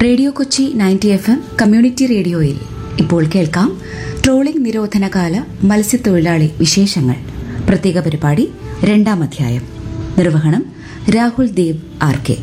radio Kochi ninety F M community റേഡിയോയിൽ ഇപ്പോൾ കേൾക്കാം ട്രോളിംഗ് നിരോധനകാല മത്സ്യത്തൊഴിലാളി വിശേഷങ്ങൾ പ്രത്യേക പരിപാടി രണ്ടാം അധ്യായം നിർവഹണം രാഹുൽ ദേവ് ആർ കെ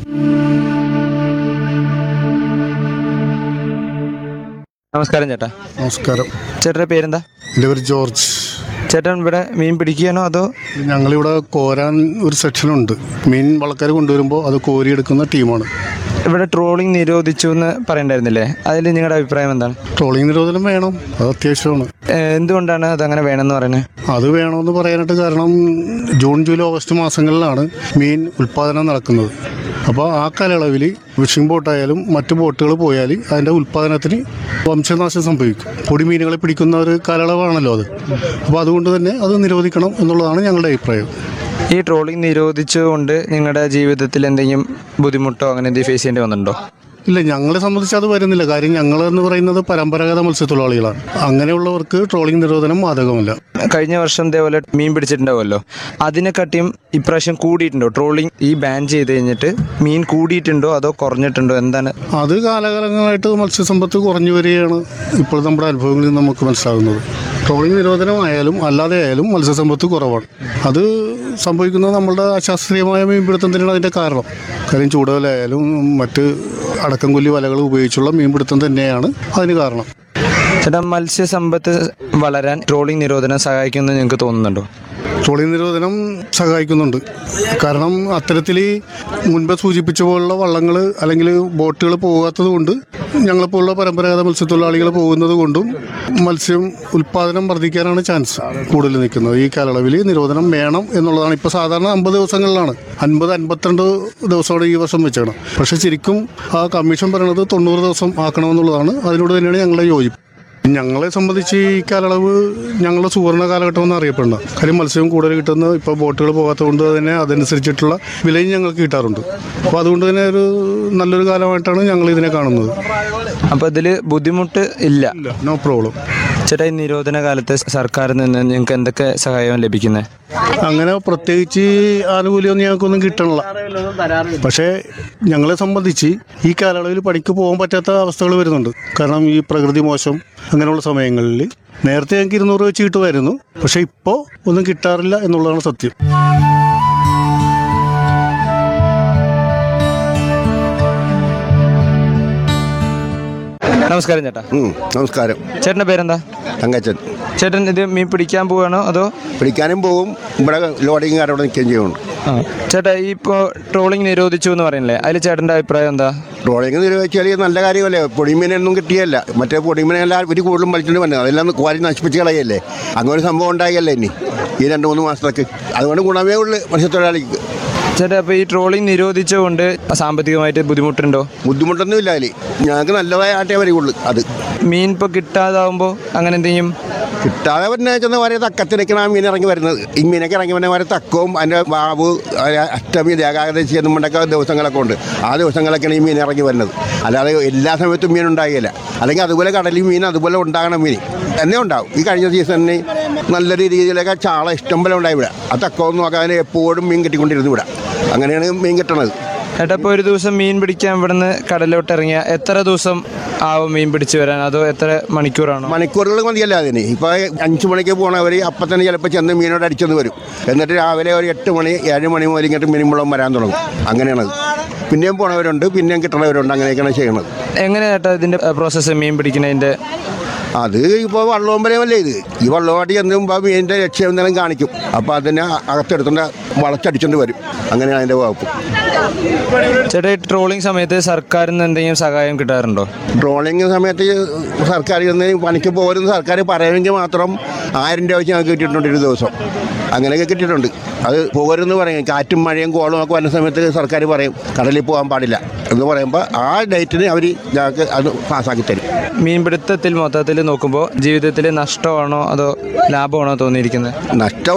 നമസ്കാരം ചേട്ടാ നമസ്കാരം ചേട്ടൻ്റെ പേരെന്താ എൻ്റെ പേര് ജോർജ് ചേട്ടൻ ഇവിടെ മീൻ പിടിക്കുകയാണോ അതോ ഞങ്ങളിവിടെ കോരാൻ ഒരു സെക്ഷനുണ്ട് മീൻ വളക്കാർ കൊണ്ടുവരുമ്പോൾ അത് കോരിയെടുക്കുന്ന ടീമാണ് ഇവിടെ ട്രോളിംഗ് നിരോധിച്ചു എന്ന് പറയണ്ടായിരുന്നില്ലേ അതിൽ നിങ്ങളുടെ അഭിപ്രായം എന്താണ് ട്രോളിംഗ് നിരോധനം വേണം അത് അത്യാവശ്യമാണ് ഏഹ് എന്തുകൊണ്ടാണ് അതങ്ങനെ വേണമെന്ന് പറയുന്നത് അത് വേണമെന്ന് പറയാനായിട്ട് കാരണം ജൂൺ ജൂലൈ ഓഗസ്റ്റ് മാസങ്ങളിലാണ് മീൻ ഉൽപ്പാദനം നടക്കുന്നത് അപ്പോൾ ആ കാലയളവിൽ ഫിഷിംഗ് ബോട്ടായാലും മറ്റു ബോട്ടുകൾ പോയാൽ അതിൻ്റെ ഉൽപ്പാദനത്തിന് വംശനാശം സംഭവിക്കും പൊടിമീനുകളെ പിടിക്കുന്ന ഒരു കാലയളവാണല്ലോ അത് അപ്പോൾ അതുകൊണ്ട് തന്നെ അത് നിരോധിക്കണം എന്നുള്ളതാണ് ഞങ്ങളുടെ അഭിപ്രായം ഈ ട്രോളിംഗ് നിരോധിച്ചുകൊണ്ട് നിങ്ങളുടെ ജീവിതത്തിൽ എന്തെങ്കിലും ബുദ്ധിമുട്ടോ അങ്ങനെ എന്തെങ്കിലും ഫേസ് ചെയ്യേണ്ടി വന്നിട്ടുണ്ടോ ഇല്ല ഞങ്ങളെ സംബന്ധിച്ച് അത് വരുന്നില്ല കാര്യം ഞങ്ങൾ എന്ന് പറയുന്നത് പരമ്പരാഗത മത്സ്യത്തൊഴിലാളികളാണ് അങ്ങനെയുള്ളവർക്ക് ട്രോളിംഗ് നിരോധനം ബാധകമല്ല കഴിഞ്ഞ വർഷം ഇതേപോലെ മീൻ പിടിച്ചിട്ടുണ്ടാവുമല്ലോ അതിനെക്കാട്ടിയും ഇപ്രാവശ്യം കൂടിയിട്ടുണ്ടോ ട്രോളിംഗ് ഈ ബാൻ ചെയ്ത് കഴിഞ്ഞിട്ട് മീൻ കൂടിയിട്ടുണ്ടോ അതോ കുറഞ്ഞിട്ടുണ്ടോ എന്താണ് അത് കാലകാലങ്ങളായിട്ട് മത്സ്യസമ്പത്ത് കുറഞ്ഞു വരികയാണ് ഇപ്പോൾ നമ്മുടെ അനുഭവങ്ങളിൽ നിന്ന് നമുക്ക് മനസ്സിലാകുന്നത് ട്രോളിംഗ് നിരോധനമായാലും അല്ലാതെ ആയാലും മത്സ്യസമ്പത്ത് കുറവാണ് അത് സംഭവിക്കുന്നത് നമ്മളുടെ അശാസ്ത്രീയമായ മീൻപിടുത്തം തന്നെയാണ് അതിൻ്റെ കാരണം കാര്യം ചൂടുവലായാലും മറ്റ് അടക്കം കൊല്ലി വലകൾ ഉപയോഗിച്ചുള്ള മീൻപിടുത്തം തന്നെയാണ് അതിന് കാരണം ചേട്ടാ മത്സ്യസമ്പത്ത് വളരാൻ ട്രോളിംഗ് നിരോധനം സഹായിക്കുമെന്ന് നിങ്ങൾക്ക് തോന്നുന്നുണ്ടോ ട്രോളിംഗ് നിരോധനം സഹായിക്കുന്നുണ്ട് കാരണം അത്തരത്തിൽ മുൻപ് സൂചിപ്പിച്ച പോലുള്ള വള്ളങ്ങൾ അല്ലെങ്കിൽ ബോട്ടുകൾ പോകാത്തത് കൊണ്ട് ഞങ്ങളെപ്പോലുള്ള പരമ്പരാഗത മത്സ്യത്തൊഴിലാളികൾ പോകുന്നത് കൊണ്ടും മത്സ്യം ഉൽപ്പാദനം വർദ്ധിക്കാനാണ് ചാൻസ് കൂടുതൽ നിൽക്കുന്നത് ഈ കാലയളവിൽ നിരോധനം വേണം എന്നുള്ളതാണ് ഇപ്പോൾ സാധാരണ അമ്പത് ദിവസങ്ങളിലാണ് അൻപത് അൻപത്തിരണ്ട് ദിവസമാണ് ഈ വർഷം വെച്ചേക്കണം പക്ഷേ ശരിക്കും ആ കമ്മീഷൻ പറയുന്നത് തൊണ്ണൂറ് ദിവസം ആക്കണമെന്നുള്ളതാണ് അതിനോട് തന്നെയാണ് ഞങ്ങളുടെ യോജിപ്പ് ഞങ്ങളെ സംബന്ധിച്ച് ഈ കാലയളവ് ഞങ്ങളുടെ സുവർണ കാലഘട്ടം എന്ന് അറിയപ്പെടുന്നത് കാര്യം മത്സ്യം കൂടുതൽ കിട്ടുന്ന ഇപ്പോൾ ബോട്ടുകൾ പോകാത്തത് കൊണ്ട് തന്നെ അതനുസരിച്ചിട്ടുള്ള വിലയും ഞങ്ങൾക്ക് കിട്ടാറുണ്ട് അപ്പോൾ അതുകൊണ്ട് തന്നെ ഒരു നല്ലൊരു കാലമായിട്ടാണ് ഞങ്ങൾ ഇതിനെ കാണുന്നത് അപ്പോൾ ഇതിൽ ബുദ്ധിമുട്ട് ഇല്ല ഇല്ല നോ പ്രോബ്ലം ചേട്ടാ ഈ നിരോധന കാലത്ത് സർക്കാരിൽ നിന്ന് നിങ്ങൾക്ക് എന്തൊക്കെ സഹായം ലഭിക്കുന്നത് അങ്ങനെ പ്രത്യേകിച്ച് ആനുകൂല്യമൊന്നും ഞങ്ങൾക്കൊന്നും കിട്ടണില്ല പക്ഷേ ഞങ്ങളെ സംബന്ധിച്ച് ഈ കാലയളവിൽ പണിക്ക് പോകാൻ പറ്റാത്ത അവസ്ഥകൾ വരുന്നുണ്ട് കാരണം ഈ പ്രകൃതി മോശം അങ്ങനെയുള്ള സമയങ്ങളിൽ നേരത്തെ ഞങ്ങൾക്ക് ഇരുന്നൂറ് വെച്ച് കിട്ടുമായിരുന്നു പക്ഷേ ഇപ്പോൾ ഒന്നും കിട്ടാറില്ല എന്നുള്ളതാണ് സത്യം നമസ്കാരം ചേട്ടാ ഉം, നമസ്കാരം ചേട്ടൻ്റെ പേരെന്താ തങ്കച്ചൻ ചേട്ടൻ ഇത് മീൻ പിടിക്കാൻ പോവാണോ അതോ പിടിക്കാനും പോവും ഇവിടെ ലോഡിങ് അവിടെ നിൽക്കുകയും ചെയ്യുന്നുണ്ട് ആ ചേട്ടാ ഈ ഇപ്പോൾ ട്രോളിംഗ് നിരോധിച്ചു എന്ന് പറയുന്നില്ലേ അതിൽ ചേട്ടൻ്റെ അഭിപ്രായം എന്താ ട്രോളിങ് നിരോധിച്ചാൽ നല്ല കാര്യമല്ലേ പൊടിമീനൊന്നും കിട്ടിയല്ല മറ്റേ പൊടിമീനെല്ലാം ഒരു കൂടുതലും വലിച്ചിട്ട് വന്നത് അതെല്ലാം കോരി നശിപ്പിച്ച് കളയല്ലേ അങ്ങനെ ഒരു സംഭവം ഉണ്ടായല്ലേ ഇനി ഈ രണ്ട് മൂന്ന് മാസത്തേക്ക് അതുകൊണ്ട് ഗുണമേ ഉള്ളു മത്സ്യത്തൊഴിലാളിക്ക് ചേട്ടാ അപ്പോൾ ഈ ട്രോളിംഗ് നിരോധിച്ചുകൊണ്ട് സാമ്പത്തികമായിട്ട് ബുദ്ധിമുട്ടുണ്ടോ ബുദ്ധിമുട്ടൊന്നും ഇല്ല അതിൽ ഞങ്ങൾക്ക് നല്ലതായ ആട്ടേ വരികയുള്ളു അത് മീൻ ഇപ്പോൾ കിട്ടാതാവുമ്പോൾ അങ്ങനെ എന്തെങ്കിലും കിട്ടാതെ വരുന്ന ചെന്ന് വരെ തക്കത്തിലേക്കാണ് ആ മീൻ ഇറങ്ങി വരുന്നത് ഈ മീനൊക്കെ ഇറങ്ങി വരുന്ന വരെ തക്കവും അതിൻ്റെ ബാബു അഷ്ടമി ദേഹാകദേശി എന്നുമുണ്ടൊക്കെ ദിവസങ്ങളൊക്കെ ഉണ്ട് ആ ദിവസങ്ങളൊക്കെയാണ് ഈ മീൻ ഇറങ്ങി വരുന്നത് അല്ലാതെ എല്ലാ സമയത്തും മീൻ ഉണ്ടാകില്ല അല്ലെങ്കിൽ അതുപോലെ കടലിൽ മീൻ അതുപോലെ ഉണ്ടാകണം മീൻ തന്നെ ഉണ്ടാവും ഈ കഴിഞ്ഞ സീസണിന് നല്ല രീതിയിലൊക്കെ ചാള ഇഷ്ടം പോലെ ഉണ്ടായി ഇവിടെ ആ തക്കവും നോക്കാൻ എപ്പോഴും മീൻ കിട്ടിക്കൊണ്ടിരുന്നു ഇവിടെ അങ്ങനെയാണ് മീൻ കിട്ടണത് ചേട്ടാ ഇപ്പോൾ ഒരു ദിവസം മീൻ പിടിക്കാൻ ഇവിടുന്ന് കടലിലോട്ട് ഇറങ്ങിയ എത്ര ദിവസം ആവും മീൻ പിടിച്ചു വരാൻ അതോ എത്ര മണിക്കൂറാണോ മണിക്കൂറുകൾ മതിയല്ല അതിന് ഇപ്പോൾ അഞ്ച് മണിക്ക് പോണവർ അപ്പം തന്നെ ചിലപ്പോൾ ചെന്ന് മീനോട് അടിച്ചെന്ന് വരും എന്നിട്ട് രാവിലെ ഒരു എട്ട് മണി ഏഴ് മണി മുതൽ ഇങ്ങോട്ട് മീൻമുളം വരാൻ തുടങ്ങും അങ്ങനെയാണത് പിന്നെയും പോണവരുണ്ട് പിന്നെയും കിട്ടണവരുണ്ട് അങ്ങനെയൊക്കെയാണ് ചെയ്യണത് എങ്ങനെ ചേട്ടാ ഇതിൻ്റെ പ്രോസസ്സ് മീൻ പിടിക്കുന്നതിൻ്റെ അത് ഇപ്പോൾ വള്ളവും വരെയല്ലേ ഇത് ഈ വള്ളമായിട്ട് ചെന്ന് മുമ്പ് മീനിൻ്റെ ലക്ഷ്യം എന്തെങ്കിലും കാണിക്കും അപ്പോൾ അതിനെ അകത്തെടുത്തുകൊണ്ട് വളച്ചടിച്ചുകൊണ്ട് വരും അങ്ങനെയാണ് അതിൻ്റെ വകുപ്പ് ചേട്ടാ ഈ ട്രോളിംഗ് സമയത്ത് സർക്കാരിൽ നിന്ന് എന്തെങ്കിലും സഹായം കിട്ടാറുണ്ടോ ട്രോളിങ് സമയത്ത് സർക്കാർ ചെന്ന് പണിക്ക് പോരുന്ന സർക്കാർ പറയുമെങ്കിൽ മാത്രം ആയിരം രൂപ വെച്ച് ഞങ്ങൾക്ക് കിട്ടിയിട്ടുണ്ട് ഒരു ദിവസം അങ്ങനെയൊക്കെ കിട്ടിയിട്ടുണ്ട് അത് പോകരുതെന്ന് പറയും കാറ്റും മഴയും കോളും ഒക്കെ വരുന്ന സമയത്ത് സർക്കാർ പറയും കടലിൽ പോകാൻ പാടില്ല എന്ന് പറയുമ്പോൾ ആ ഡേറ്റിന് അവർ ഞങ്ങൾക്ക് അത് പാസ്സാക്കി തരും മീൻപിടുത്തത്തിൽ മൊത്തത്തിൽ നോക്കുമ്പോൾ ജീവിതത്തിൽ നഷ്ടമാണോ അതോ ലാഭമാണോ തോന്നിയിരിക്കുന്നത് നഷ്ടം